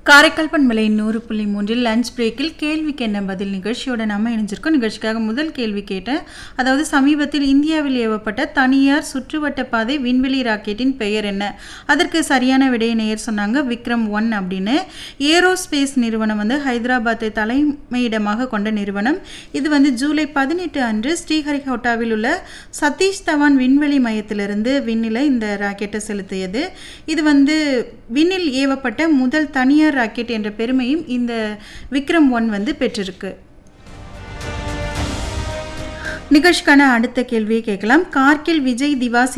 காரைக்கால் பண்பலை நூறு புள்ளி மூன்றில் லஞ்ச் பிரேக்கில் கேள்விக்கு என்ன பதில் நிகழ்ச்சியோட நம்ம இணைஞ்சிருக்கோம் நிகழ்ச்சிக்காக முதல் கேள்வி கேட்டேன் அதாவது சமீபத்தில் இந்தியாவில் ஏவப்பட்ட தனியார் சுற்றுவட்ட பாதை விண்வெளி ராக்கெட்டின் பெயர் என்ன அதற்கு சரியான விடையை நேயர் சொன்னாங்க விக்ரம் ஒன் அப்படின்னு ஏரோஸ்பேஸ் நிறுவனம் வந்து ஹைதராபாத்தை தலைமையிடமாக கொண்ட நிறுவனம் இது வந்து ஜூலை பதினெட்டு அன்று ஸ்ரீஹரிகோட்டாவில் உள்ள சதீஷ் தவான் விண்வெளி மையத்திலிருந்து விண்ணில இந்த ராக்கெட்டை செலுத்தியது இது வந்து விண்ணில் ஏவப்பட்ட முதல் தனியார் ராக்கெட் என்ற பெருமையும் இந்த விக்ரம் ஒன் வந்து பெற்றிருக்கு நிகழ்ச்சிக்கான அடுத்த கேள்வியை கேட்கலாம் கார்கில் விஜய் திவாஸ்